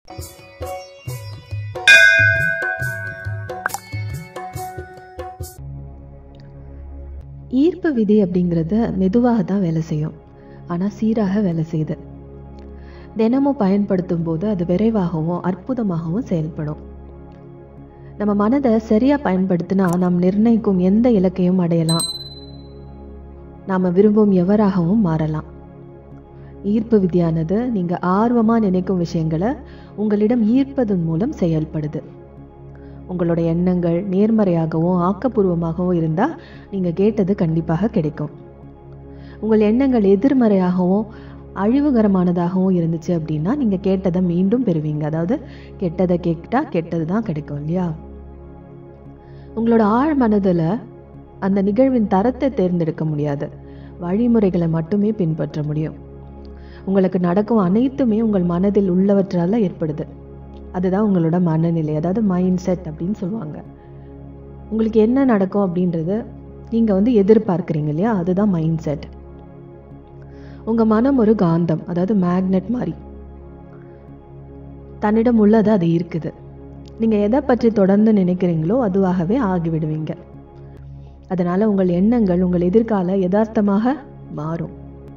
ஈர்ப்பு விதி அப்படிங்கிறது மெதுவாக தான் வேலை செய்யும் ஆனால் சீராக வேலை செய்யுது தினமும் பயன்படுத்தும் போது அது விரைவாகவும் அற்புதமாகவும் செயல்படும் நம்ம மனதை சரியாக பயன்படுத்தினா நாம் நிர்ணயிக்கும் எந்த இலக்கையும் அடையலாம் நாம் விரும்பும் எவராகவும் மாறலாம் ஈர்ப்பு விதியானது நீங்கள் ஆர்வமாக நினைக்கும் விஷயங்களை உங்களிடம் ஈர்ப்பதன் மூலம் செயல்படுது உங்களோட எண்ணங்கள் நேர்மறையாகவும் ஆக்கப்பூர்வமாகவும் இருந்தால் நீங்கள் கேட்டது கண்டிப்பாக கிடைக்கும் உங்கள் எண்ணங்கள் எதிர்மறையாகவும் அழிவுகரமானதாகவும் இருந்துச்சு அப்படின்னா நீங்கள் கேட்டதை மீண்டும் பெறுவீங்க அதாவது கெட்டதை கேட்டால் கெட்டது தான் கிடைக்கும் இல்லையா உங்களோட ஆழ் மனதில் அந்த நிகழ்வின் தரத்தை தேர்ந்தெடுக்க முடியாது வழிமுறைகளை மட்டுமே பின்பற்ற முடியும் உங்களுக்கு நடக்கும் அனைத்துமே உங்கள் மனதில் உள்ளவற்றால் ஏற்படுது அதுதான் உங்களோட மனநிலை அதாவது மைண்ட் செட் அப்படின்னு சொல்லுவாங்க உங்களுக்கு என்ன நடக்கும் அப்படின்றது நீங்கள் வந்து எதிர்பார்க்குறீங்க இல்லையா அதுதான் மைண்ட் செட் உங்கள் மனம் ஒரு காந்தம் அதாவது மேக்னெட் மாதிரி தன்னிடம் உள்ளது அது இருக்குது நீங்கள் எதை பற்றி தொடர்ந்து நினைக்கிறீங்களோ அதுவாகவே ஆகிவிடுவீங்க அதனால் உங்கள் எண்ணங்கள் உங்கள் எதிர்கால யதார்த்தமாக மாறும்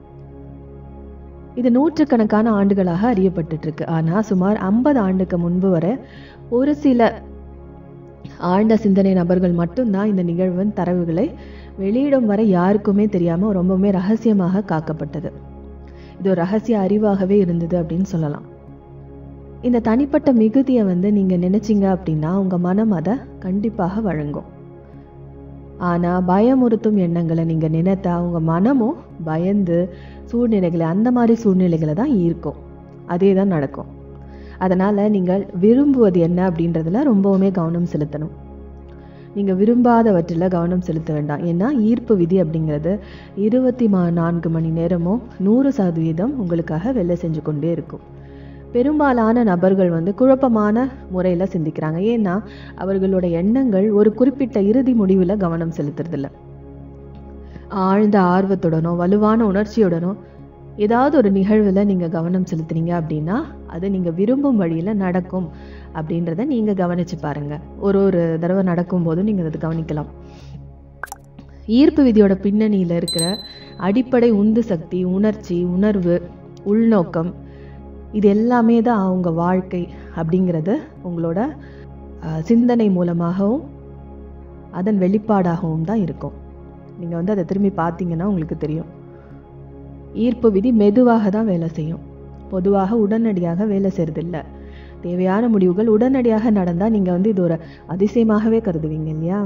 இது நூற்றுக்கணக்கான ஆண்டுகளாக அறியப்பட்டு இருக்கு ஆனால் சுமார் ஐம்பது ஆண்டுக்கு முன்பு வரை ஒரு சில ஆழ்ந்த சிந்தனை நபர்கள் மட்டும்தான் இந்த நிகழ்வின் தரவுகளை வெளியிடும் வரை யாருக்குமே தெரியாமல் ரொம்பவுமே ரகசியமாக காக்கப்பட்டது இது ஒரு ரகசிய அறிவாகவே இருந்தது அப்படின்னு சொல்லலாம் இந்த தனிப்பட்ட மிகுதியை வந்து நீங்கள் நினைச்சிங்க அப்படின்னா உங்கள் மனம் அதை கண்டிப்பாக வழங்கும் ஆனால் பயமுறுத்தும் எண்ணங்களை நீங்கள் நினைத்தா உங்கள் மனமும் பயந்து சூழ்நிலைகளை அந்த மாதிரி சூழ்நிலைகளை தான் ஈர்க்கும் அதே தான் நடக்கும் அதனால் நீங்கள் விரும்புவது என்ன அப்படின்றதுல ரொம்பவுமே கவனம் செலுத்தணும் நீங்கள் விரும்பாதவற்றில் கவனம் செலுத்த வேண்டாம் ஏன்னா ஈர்ப்பு விதி அப்படிங்கிறது இருபத்தி மா நான்கு மணி நேரமும் நூறு சதவீதம் உங்களுக்காக வேலை செஞ்சு கொண்டே இருக்கும் பெரும்பாலான நபர்கள் வந்து குழப்பமான முறையில் சிந்திக்கிறாங்க ஏன்னா அவர்களோட எண்ணங்கள் ஒரு குறிப்பிட்ட இறுதி முடிவில் கவனம் செலுத்துறதில்ல ஆழ்ந்த ஆர்வத்துடனோ வலுவான உணர்ச்சியுடனோ ஏதாவது ஒரு நிகழ்வில் நீங்கள் கவனம் செலுத்துனீங்க அப்படின்னா அது நீங்கள் விரும்பும் வழியில் நடக்கும் அப்படின்றத நீங்கள் கவனித்து பாருங்கள் ஒரு ஒரு தடவை நடக்கும்போதும் நீங்கள் அதை கவனிக்கலாம் ஈர்ப்பு விதியோட பின்னணியில் இருக்கிற அடிப்படை உந்து சக்தி உணர்ச்சி உணர்வு உள்நோக்கம் இது எல்லாமே தான் அவங்க வாழ்க்கை அப்படிங்கிறது உங்களோட சிந்தனை மூலமாகவும் அதன் வெளிப்பாடாகவும் தான் இருக்கும் நீங்கள் வந்து அதை திரும்பி பார்த்தீங்கன்னா உங்களுக்கு தெரியும் ஈர்ப்பு விதி மெதுவாக தான் வேலை செய்யும் பொதுவாக உடனடியாக வேலை செய்யறதில்ல தேவையான முடிவுகள் உடனடியாக நடந்தால் நீங்கள் வந்து இது ஒரு அதிசயமாகவே கருதுவீங்க இல்லையா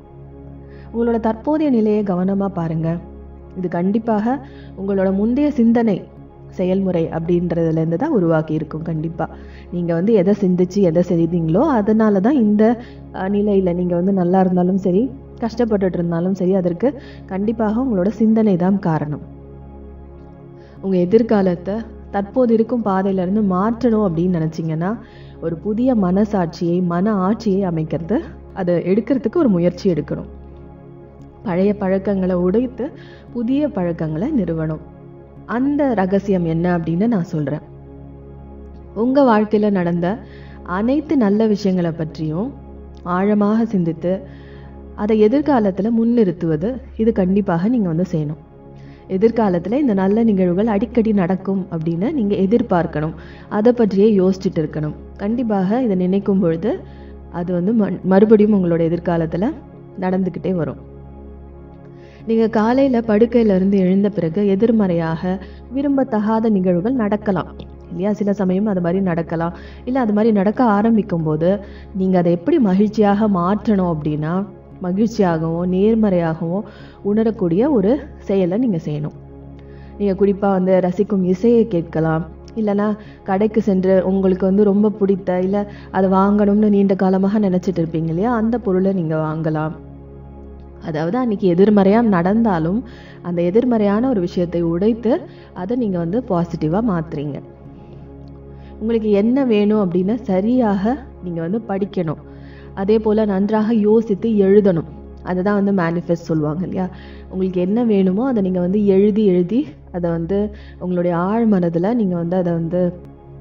உங்களோட தற்போதைய நிலையை கவனமாக பாருங்கள் இது கண்டிப்பாக உங்களோட முந்தைய சிந்தனை செயல்முறை அப்படின்றதுலேருந்து தான் உருவாக்கி இருக்கும் கண்டிப்பாக நீங்கள் வந்து எதை சிந்திச்சு எதை செய்தீங்களோ அதனால தான் இந்த நிலையில் நீங்கள் வந்து நல்லா இருந்தாலும் சரி கஷ்டப்பட்டுட்டு இருந்தாலும் சரி அதற்கு கண்டிப்பாக உங்களோட சிந்தனை தான் காரணம் உங்கள் எதிர்காலத்தை தற்போது இருக்கும் பாதையிலேருந்து மாற்றணும் அப்படின்னு நினச்சிங்கன்னா ஒரு புதிய மனசாட்சியை மன ஆட்சியை அமைக்கிறது அதை எடுக்கிறதுக்கு ஒரு முயற்சி எடுக்கணும் பழைய பழக்கங்களை உடைத்து புதிய பழக்கங்களை நிறுவனம் அந்த ரகசியம் என்ன அப்படின்னு நான் சொல்கிறேன் உங்கள் வாழ்க்கையில் நடந்த அனைத்து நல்ல விஷயங்களை பற்றியும் ஆழமாக சிந்தித்து அதை எதிர்காலத்தில் முன்னிறுத்துவது இது கண்டிப்பாக நீங்கள் வந்து செய்யணும் எதிர்காலத்தில் இந்த நல்ல நிகழ்வுகள் அடிக்கடி நடக்கும் அப்படின்னு நீங்கள் எதிர்பார்க்கணும் அதை பற்றியே யோசிச்சுட்டு இருக்கணும் கண்டிப்பாக இதை நினைக்கும் பொழுது அது வந்து மறுபடியும் உங்களோட எதிர்காலத்தில் நடந்துக்கிட்டே வரும் நீங்கள் காலையில் படுக்கையிலேருந்து எழுந்த பிறகு எதிர்மறையாக விரும்பத்தகாத நிகழ்வுகள் நடக்கலாம் இல்லையா சில சமயம் அது மாதிரி நடக்கலாம் இல்லை அது மாதிரி நடக்க ஆரம்பிக்கும் போது நீங்கள் அதை எப்படி மகிழ்ச்சியாக மாற்றணும் அப்படின்னா மகிழ்ச்சியாகவும் நேர்மறையாகவும் உணரக்கூடிய ஒரு செயலை நீங்கள் செய்யணும் நீங்கள் குறிப்பாக வந்து ரசிக்கும் இசையை கேட்கலாம் இல்லைனா கடைக்கு சென்று உங்களுக்கு வந்து ரொம்ப பிடித்த இல்லை அதை வாங்கணும்னு நீண்ட காலமாக நினச்சிட்டு இருப்பீங்க இல்லையா அந்த பொருளை நீங்கள் வாங்கலாம் அதாவது அன்றைக்கி எதிர்மறையாக நடந்தாலும் அந்த எதிர்மறையான ஒரு விஷயத்தை உடைத்து அதை நீங்கள் வந்து பாசிட்டிவாக மாற்றுறீங்க உங்களுக்கு என்ன வேணும் அப்படின்னு சரியாக நீங்கள் வந்து படிக்கணும் அதே போல் நன்றாக யோசித்து எழுதணும் அதுதான் வந்து மேனிஃபெஸ்ட் சொல்லுவாங்க இல்லையா உங்களுக்கு என்ன வேணுமோ அதை நீங்கள் வந்து எழுதி எழுதி அதை வந்து உங்களுடைய ஆழ் மனதில் நீங்கள் வந்து அதை வந்து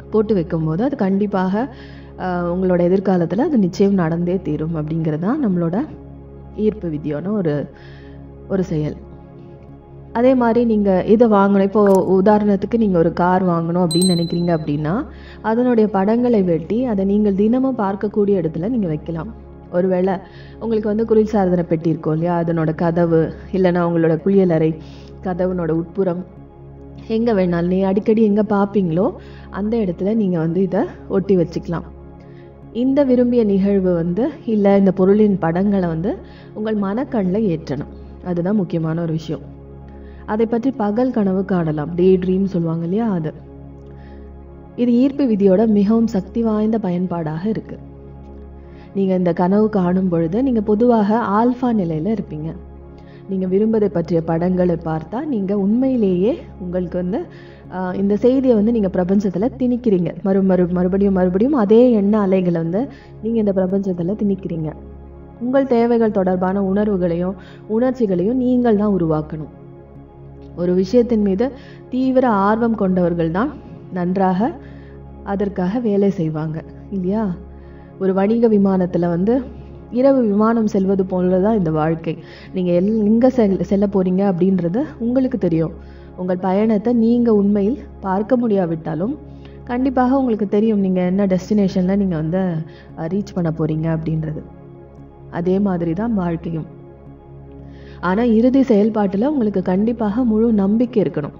போட்டு வைக்கும்போது அது கண்டிப்பாக ஆஹ், உங்களோட எதிர்காலத்தில் அது நிச்சயம் நடந்தே தீரும் அப்படிங்கிறது தான் நம்மளோட ஈர்ப்பு விதியான ஒரு ஒரு செயல் அதே மாதிரி நீங்கள் இதை வாங்கணும் இப்போ உதாரணத்துக்கு நீங்கள் ஒரு கார் வாங்கணும் அப்படின்னு நினைக்கிறீங்க அப்படின்னா அதனுடைய படங்களை வெட்டி அதை நீங்கள் தினமும் பார்க்கக்கூடிய இடத்துல நீங்கள் வைக்கலாம் ஒருவேளை உங்களுக்கு வந்து குளிர்சாதன பெட்டி இருக்கும் இல்லையா அதனோட கதவு இல்லைன்னா உங்களோட குளியலறை கதவுனோட உட்புறம் எங்கே வேணாலும் நீ அடிக்கடி எங்கே பார்ப்பீங்களோ அந்த இடத்துல நீங்கள் வந்து இதை ஒட்டி வச்சுக்கலாம் இந்த விரும்பிய நிகழ்வு வந்து இல்லை இந்த பொருளின் படங்களை வந்து உங்கள் மனக்கண்ணில் ஏற்றணும் அதுதான் முக்கியமான ஒரு விஷயம் அதை பற்றி பகல் கனவு காணலாம் டே ட்ரீம் சொல்லுவாங்க இல்லையா அது இது ஈர்ப்பு விதியோட மிகவும் சக்தி வாய்ந்த பயன்பாடாக இருக்கு நீங்க இந்த கனவு காணும் பொழுது நீங்க பொதுவாக ஆல்ஃபா நிலையில இருப்பீங்க நீங்க விரும்பதை பற்றிய படங்களை பார்த்தா நீங்க உண்மையிலேயே உங்களுக்கு வந்து ஆஹ், இந்த செய்தியை வந்து நீங்க பிரபஞ்சத்துல திணிக்கிறீங்க மறு மறு மறுபடியும் மறுபடியும் அதே எண்ண அலைகளை வந்து நீங்க இந்த பிரபஞ்சத்துல திணிக்கிறீங்க உங்கள் தேவைகள் தொடர்பான உணர்வுகளையும் உணர்ச்சிகளையும் நீங்கள் தான் உருவாக்கணும் ஒரு விஷயத்தின் மீது தீவிர ஆர்வம் கொண்டவர்கள் தான் நன்றாக அதற்காக வேலை செய்வாங்க இல்லையா ஒரு வணிக விமானத்துல வந்து இரவு விமானம் செல்வது போல தான் இந்த வாழ்க்கை நீங்க எல் எங்க செல் செல்ல போறீங்க அப்படின்றது உங்களுக்கு தெரியும் உங்கள் பயணத்தை நீங்க உண்மையில் பார்க்க முடியாவிட்டாலும் கண்டிப்பாக உங்களுக்கு தெரியும் நீங்க என்ன டெஸ்டினேஷன்ல நீங்க வந்து ரீச் பண்ண போறீங்க அப்படின்றது அதே மாதிரி தான் வாழ்க்கையும் ஆனா இறுதி செயல்பாட்டுல உங்களுக்கு கண்டிப்பாக முழு நம்பிக்கை இருக்கணும்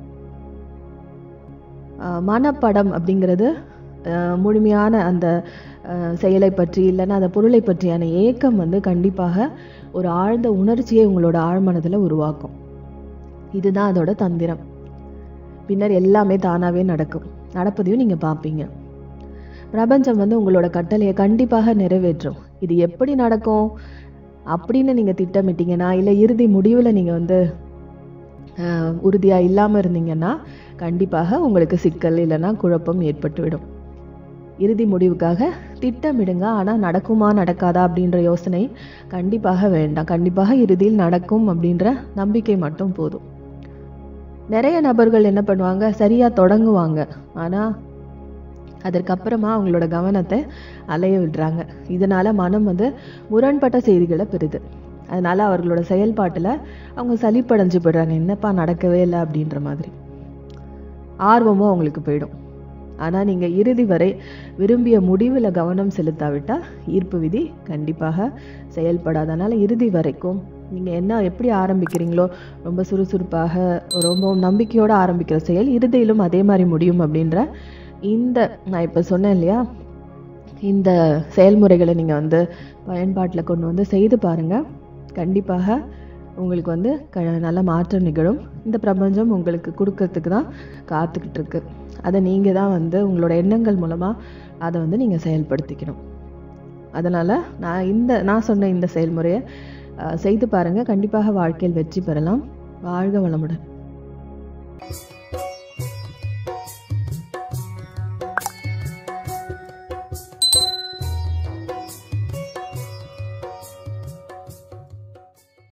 ஆஹ் மனப்படம் அப்படிங்கிறது ஆஹ் முழுமையான அந்த ஆஹ் செயலை பற்றி இல்லைன்னா அந்த பொருளை பற்றியான ஏக்கம் வந்து கண்டிப்பாக ஒரு ஆழ்ந்த உணர்ச்சியை உங்களோட ஆழ்மனதுல உருவாக்கும் இதுதான் அதோட தந்திரம் பின்னர் எல்லாமே தானாவே நடக்கும் நடப்பதையும் நீங்க பார்ப்பீங்க பிரபஞ்சம் வந்து உங்களோட கட்டளையை கண்டிப்பாக நிறைவேற்றும் இது எப்படி நடக்கும் அப்படின்னு நீங்க திட்டமிட்டீங்கன்னா இல்லை இறுதி முடிவுல நீங்க வந்து ஆஹ், உறுதியா இல்லாம இருந்தீங்கன்னா கண்டிப்பாக உங்களுக்கு சிக்கல் இல்லைன்னா குழப்பம் ஏற்பட்டுவிடும் இறுதி முடிவுக்காக திட்டமிடுங்க ஆனா நடக்குமா நடக்காதா அப்படின்ற யோசனை கண்டிப்பாக வேண்டாம் கண்டிப்பாக இறுதியில் நடக்கும் அப்படின்ற நம்பிக்கை மட்டும் போதும் நிறைய நபர்கள் என்ன பண்ணுவாங்க சரியா தொடங்குவாங்க ஆனா அதற்கப்புறமா அவங்களோட கவனத்தை அலைய விடுறாங்க இதனால மனம் வந்து முரண்பட்ட செய்திகளை பெறுது அதனால அவர்களோட செயல்பாட்டுல அவங்க சலிப்படைஞ்சு போயிடுறாங்க என்னப்பா நடக்கவே இல்லை அப்படின்ற மாதிரி ஆர்வமும் அவங்களுக்கு போயிடும் ஆனா நீங்க இறுதி வரை விரும்பிய முடிவுல கவனம் செலுத்தாவிட்டா ஈர்ப்பு விதி கண்டிப்பாக செயல்படாது அதனால இறுதி வரைக்கும் நீங்க என்ன எப்படி ஆரம்பிக்கிறீங்களோ ரொம்ப சுறுசுறுப்பாக ரொம்பவும் நம்பிக்கையோட ஆரம்பிக்கிற செயல் இறுதியிலும் அதே மாதிரி முடியும் அப்படின்ற இந்த நான் இப்ப சொன்னேன் இல்லையா இந்த செயல்முறைகளை நீங்க வந்து பயன்பாட்டுல கொண்டு வந்து செய்து பாருங்க கண்டிப்பாக உங்களுக்கு வந்து க நல்ல மாற்றம் நிகழும் இந்த பிரபஞ்சம் உங்களுக்கு கொடுக்கறதுக்கு தான் காத்துக்கிட்டு இருக்கு அதை நீங்க தான் வந்து உங்களோட எண்ணங்கள் மூலமா அதை வந்து நீங்க செயல்படுத்திக்கணும் அதனால நான் இந்த நான் சொன்ன இந்த செயல்முறையை அஹ், செய்து பாருங்க கண்டிப்பாக வாழ்க்கையில் வெற்றி பெறலாம் வாழ்க வளமுடன்